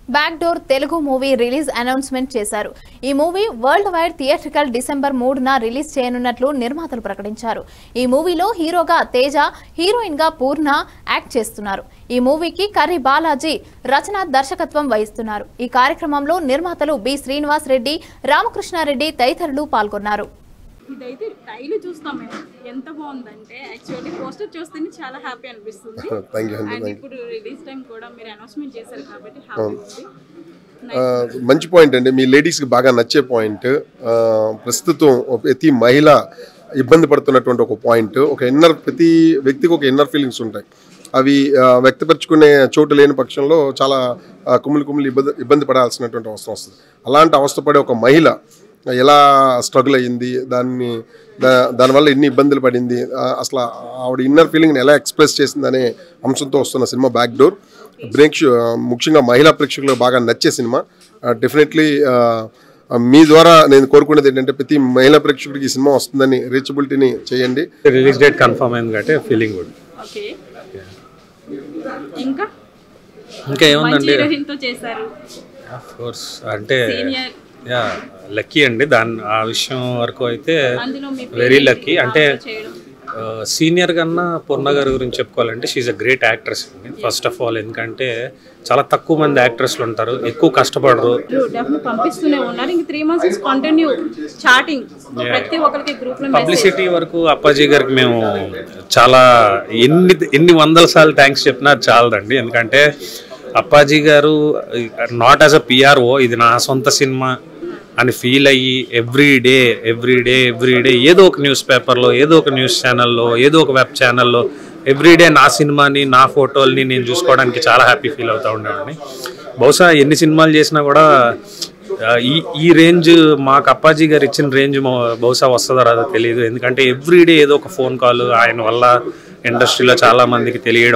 back door Telugu movie release announcement చేశారు ఈ movie worldwide theatrical December మూడున release చేయనున్నట్లు నిర్మాతలు ప్రకటించారు ఈ మూవీలో హీరోగా తేజ హీరోయిన్ గా పూర్ణ యాక్ట్ చేస్తున్నారు ఈ మూవీకి కర్రీ బాలాజీ రచన దర్శకత్వం వహిస్తున్నారు ఈ కార్యక్రమంలో నిర్మాతలు బి శ్రీనివాస్ రెడ్డి రామకృష్ణారెడ్డి తదితరులు పాల్గొన్నారు ఇదైతే డైలీ చూస్తాం మేము ఎంత బాగుందంటే యాక్చువల్లీ పోస్టర్ చూస్తేనే చాలా హ్యాపీ అనిపిస్తుంది థ్యాంక్ యూ అండి అండ్ థ్యాంక్ ఇప్పుడు రిలీజ్ టైం కూడా మీరు అనౌన్స్మెంట్ చేశారు కాబట్టి హ్యాపీ ఉంది యూ మంచి పాయింట్ అండి మీ లేడీస్కి బాగా నచ్చే పాయింట్ ప్రస్తుతం ఒక ప్రతి మహిళ ఇబ్బంది పడుతున్నటువంటి ఒక పాయింట్ ఒక ఇన్నర్ ప్రతి వ్యక్తికి ఒక ఇన్నర్ ఫీలింగ్స్ ఉంటాయి అవి ఆ, వ్యక్తపరచుకునే చోటు లేని పక్షంలో చాలా ఆ, కుమిలి కుమిలి ఇబ్బంది ఇబ్బంది పడాల్సినటువంటి అవసరం వస్తుంది అలాంటి అవస్థపడే ఒక మహిళ ఎలా స్ట్రగుల్ అయ్యింది దాన్ని దా- దానివల్ల ఎన్ని ఇబ్బందులు పడింది ఆ, అసలు ఆవిడ ఇన్నర్ ఫీలింగ్ని ఎలా ఎక్స్ప్రెస్ చేసింది అనే అంశంతో వస్తున్న సినిమా బ్యాక్ డోర్ ప్రేక్ష ముఖ్యంగా మహిళా ప్రేక్షకులకు బాగా నచ్చే సినిమా డెఫినెట్లీ మీ ద్వారా నేను కోరుకునేది ఏంటంటే ప్రతి మహిళా ప్రేక్షకుడికి ఈ సినిమా వస్తుందని రీచబిలిటీని చేయండి రిలీజ్ డేట్ కన్ఫర్మ్ అయింది కాబట్టి ఫీలింగ్ గుడ్ ఓకే ఇంకా ఇంకా మంచి ఏముందండి హీరోయిన్ తో చేశారు కోర్స్ అంటే సీనియర్ యా లక్కీ అండి దాని ఆ విషయం వరకు అయితే అందులో మీ వెరీ లక్కీ అంటే చేయడం సీనియర్ కన్నా పూర్ణ గారి గురించి చెప్పుకోవాలంటే షీఈ్ అ గ్రేట్ యాక్ట్రెస్ అండి ఫస్ట్ ఆఫ్ ఆల్ ఎందుకంటే చాలా తక్కువ మంది యాక్ట్రెస్లు ఉంటారు ఎక్కువ కష్టపడరు డెఫినెట్ పంపిస్తూనే ఉన్నారు ఇంక త్రీ మంత్స్ కంటిన్యూ చాటింగ్ ప్రతి ఒక్కరికి గ్రూప్ లో మెసేజ్ పబ్లిసిటీ వరకు అప్పాజీ గారికి మేము చాలా ఎన్ని ఎన్ని వందల సార్లు థ్యాంక్స్ చెప్పినా చాలదండి ఎందుకంటే అప్పాజీ గారు నాట్ యాజ్ అ పిఆర్ఓ ఇది నా సొంత సినిమా అని ఫీల్ అయ్యి every day every day every day ఏదో ఒక న్యూస్ పేపర్లో ఏదో ఒక న్యూస్ ఛానల్లో ఏదో ఒక వెబ్ ఛానల్లో ఎవ్రీ డే నా సినిమాని నా ఫోటోల్ని నేను చూసుకోవడానికి చాలా హ్యాపీ ఫీల్ అవుతూ ఉండేవాడిని బహుశా ఎన్ని సినిమాలు చేసినా కూడా ఆ, ఈ ఈ రేంజ్ మాకు అప్పాజీ గారు ఇచ్చిన రేంజ్ మొ- బహుశా వస్తుందో రాదో తెలియదు ఎందుకంటే ఎవ్రీడే ఏదో ఒక ఫోన్ కాల్ ఆయన వల్ల ఇండస్ట్రీలో చాలా మందికి తెలియడం